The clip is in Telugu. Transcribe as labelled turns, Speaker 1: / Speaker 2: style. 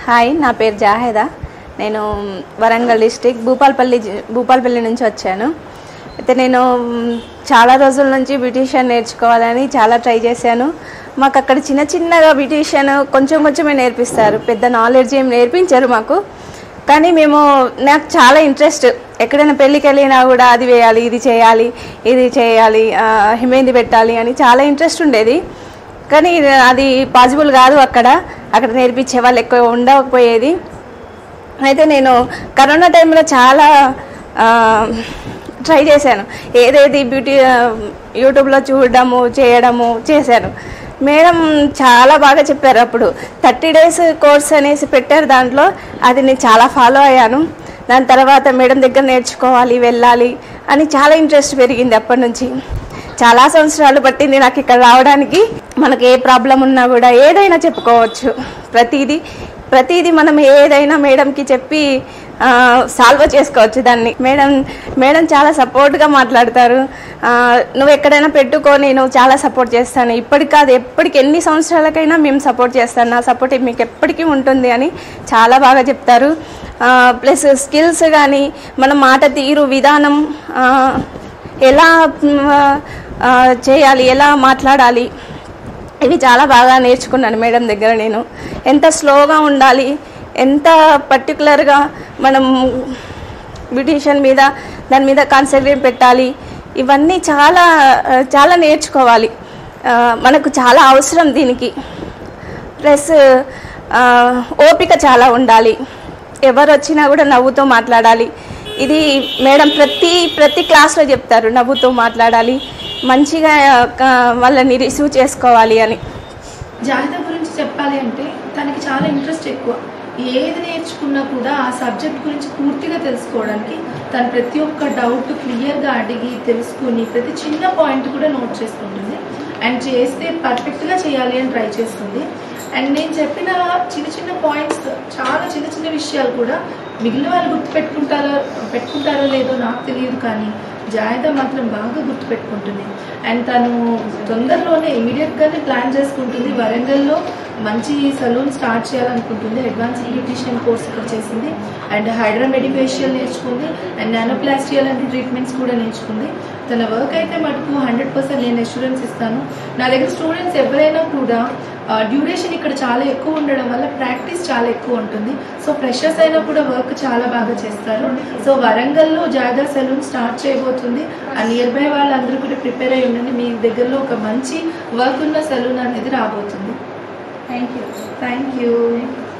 Speaker 1: హాయ్ నా పేరు జాహేదా నేను వరంగల్ డిస్టిక్ భూపాల్పల్లి జి- భూపాల్పల్లి నుంచి వచ్చాను అయితే నేను మ్, చాలా రోజుల నుంచి బ్యూటీషియన్ నేర్చుకోవాలని చాలా ట్రై చేశాను మాకు అక్కడ చిన్న చిన్నగా బ్యూటీషియన్ కొంచెం కొంచెమే నేర్పిస్తారు పెద్ద నాలెడ్జ్ ఏం నేర్పించారు మాకు కానీ మేము నాకు చాలా ఇంట్రెస్ట్ ఎక్కడైనా పెళ్ళికి వెళ్ళినా కూడా అది వేయాలి ఇది చేయాలి ఇది చేయాలి ఆ, హిమేంది పెట్టాలి అని చాలా ఇంట్రెస్ట్ ఉండేది కానీ ఇది- అది పాసిబుల్ కాదు అక్కడ అక్కడ నేర్పించే వాళ్ళు ఎక్కువ ఉండకపోయేది అయితే నేను కరోనా టైంలో చాలా ఆ, ట్రై చేశాను ఏదేది బ్యూటీ ఆ, యూట్యూబ్లో చూడడము చేయడము చేశాను మేడం చాలా బాగా చెప్పారు అప్పుడు థర్టీ డేస్ కోర్స్ అనేసి పెట్టారు దాంట్లో అది నేను చాలా ఫాలో అయ్యాను దాని తర్వాత మేడం దగ్గర నేర్చుకోవాలి వెళ్ళాలి అని చాలా ఇంట్రెస్ట్ పెరిగింది అప్పటి నుంచి చాలా సంవత్సరాలు పట్టింది నాకు ఇక్కడ రావడానికి మనకు ఏ ప్రాబ్లం ఉన్నా కూడా ఏదైనా చెప్పుకోవచ్చు ప్రతిదీ ప్రతిదీ మనం ఏదైనా మేడంకి చెప్పి సాల్వ్ చేసుకోవచ్చు దాన్ని మేడం మేడం చాలా సపోర్ట్గా మాట్లాడతారు ఆ, నువ్వు ఎక్కడైనా పెట్టుకొని నువ్వు చాలా సపోర్ట్ చేస్తాను ఇప్పటికి కాదు ఎప్పటికి ఎన్ని సంవత్సరాలకైనా మేము సపోర్ట్ చేస్తాను నా సపోర్ట్ మీకు ఎప్పటికీ ఉంటుంది అని చాలా బాగా చెప్తారు ప్లస్ స్కిల్స్ కానీ మన మాట తీరు విధానం ఆ, ఎలా మ్, ఆ, చేయాలి ఎలా మాట్లాడాలి ఇవి చాలా బాగా నేర్చుకున్నాను మేడం దగ్గర నేను ఎంత స్లోగా ఉండాలి ఎంత పర్టికులర్గా మనం బ్యూటిషియన్ మీద దాని మీద కాన్సన్ట్రేట్ పెట్టాలి ఇవన్నీ చాలా ఆ, చాలా నేర్చుకోవాలి ఆ, మనకు చాలా అవసరం దీనికి ప్లస్ ఆ, ఓపిక చాలా ఉండాలి ఎవరు వచ్చినా కూడా నవ్వుతూ మాట్లాడాలి ఇది మేడం ప్రతి ప్రతి క్లాస్లో చెప్తారు నవ్వుతూ మాట్లాడాలి మంచిగా ఆ, వాళ్ళని రిసీవ్ చేసుకోవాలి అని
Speaker 2: జాహిద గురించి చెప్పాలి అంటే తనకి చాలా ఇంట్రెస్ట్ ఎక్కువ ఏది నేర్చుకున్నా కూడా ఆ సబ్జెక్ట్ గురించి పూర్తిగా తెలుసుకోవడానికి తను ప్రతి ఒక్క డౌట్ క్లియర్గా అడిగి తెలుసుకుని ప్రతి చిన్న పాయింట్ కూడా నోట్ చేసుకుంటుంది అండ్ చేస్తే పర్ఫెక్ట్గా చేయాలి అని ట్రై చేస్తుంది అండ్ నేను చెప్పిన చిన్న చిన్న పాయింట్స్ చాలా చిన్న చిన్న విషయాలు కూడా మిగిలిన వాళ్ళు గుర్తుపెట్టుకుంటారో పెట్టుకుంటారో లేదో నాకు తెలియదు కానీ జాయిదా మాత్రం బాగా గుర్తుపెట్టుకుంటుంది అండ్ తను తొందరలోనే ఇమీడియట్గానే ప్లాన్ చేసుకుంటుంది వరంగల్లో మంచి సలూన్ స్టార్ట్ చేయాలనుకుంటుంది అడ్వాన్స్ బ్యూటిషియన్ కోర్స్ ఇక్కడ చేసింది అండ్ హైడ్రా మెడిఫేషియల్ నేర్చుకుంది అండ్ నానోప్లాస్టియల్ లాంటి ట్రీట్మెంట్స్ కూడా నేర్చుకుంది తన వర్క్ అయితే మటుకు హండ్రెడ్ పర్సెంట్ నేను అష్యూరెన్స్ ఇస్తాను నా దగ్గర స్టూడెంట్స్ ఎవరైనా కూడా డ్యూరేషన్ ఇక్కడ చాలా ఎక్కువ ఉండడం వల్ల ప్రాక్టీస్ చాలా ఎక్కువ ఉంటుంది సో ఫ్రెషర్స్ అయినా కూడా వర్క్ చాలా బాగా చేస్తారు సో వరంగల్లో జాగా సలూన్ స్టార్ట్ చేయబోతుంది ఆ నియర్ బై వాళ్ళందరూ కూడా ప్రిపేర్ అయి ఉండండి మీ దగ్గరలో ఒక మంచి వర్క్ ఉన్న సలూన్ అనేది రాబోతుంది
Speaker 1: థ్యాంక్ యూ
Speaker 2: థ్యాంక్ యూ